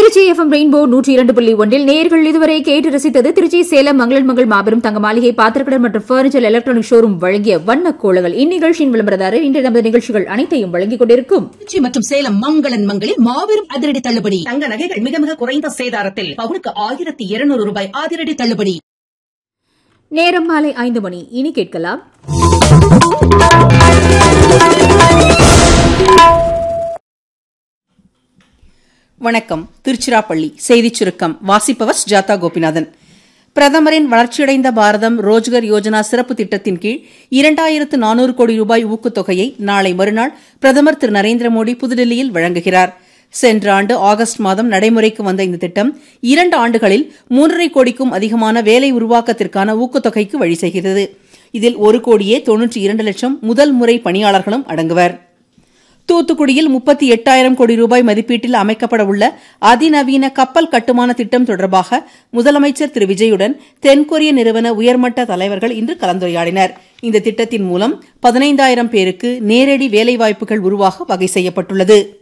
Trichy FM rainbow நூற்றி இரண்டு புள்ளி ஒன்றில் நேர்கள் இதுவரை கேட்டு ரசித்தது திருச்சி சேலம் மங்களன் மங்கள் மாபெரும் தங்க மாளிகை பாத்திரக்கடை மற்றும் பர்னிச்சர் எலக்ட்ரானிக் ஷோரூம் வழங்கிய வண்ண கோலங்கள் இந்நிகழ்ச்சியின் விளம்பரதாரர் இன்று நமது நிகழ்ச்சிகள் அனைத்தையும் வழங்கிக் கொண்டிருக்கும் திருச்சி மற்றும் சேலம் மங்களன் மங்களில் மாபெரும் அதிரடி தள்ளுபடி தங்க நகைகள் மிக மிக குறைந்த சேதாரத்தில் பவுனுக்கு ஆயிரத்தி இருநூறு ரூபாய் அதிரடி தள்ளுபடி நேரம் மாலை ஐந்து மணி இனி கேட்கலாம் வணக்கம் திருச்சிராப்பள்ளி செய்திச் சுருக்கம் வாசிப்பவர் ஜாதா கோபிநாதன் பிரதமரின் வளர்ச்சியடைந்த பாரதம் ரோஜ்கர் யோஜனா சிறப்பு திட்டத்தின் கீழ் இரண்டாயிரத்து நானூறு கோடி ரூபாய் ஊக்கத்தொகையை நாளை மறுநாள் பிரதமர் திரு நரேந்திர மோடி புதுடில்லியில் வழங்குகிறார் சென்ற ஆண்டு ஆகஸ்ட் மாதம் நடைமுறைக்கு வந்த இந்த திட்டம் இரண்டு ஆண்டுகளில் மூன்றரை கோடிக்கும் அதிகமான வேலை உருவாக்கத்திற்கான ஊக்கத்தொகைக்கு வழி செய்கிறது இதில் ஒரு கோடியே தொன்னூற்றி இரண்டு லட்சம் முதல் முறை பணியாளர்களும் அடங்குவர் தூத்துக்குடியில் முப்பத்தி எட்டாயிரம் கோடி ரூபாய் மதிப்பீட்டில் அமைக்கப்பட உள்ள அதிநவீன கப்பல் கட்டுமான திட்டம் தொடர்பாக முதலமைச்சர் திரு விஜயுடன் தென்கொரிய நிறுவன உயர்மட்ட தலைவர்கள் இன்று கலந்துரையாடினர் இந்த திட்டத்தின் மூலம் பதினைந்தாயிரம் பேருக்கு நேரடி வேலைவாய்ப்புகள் உருவாக வகை செய்யப்பட்டுள்ளது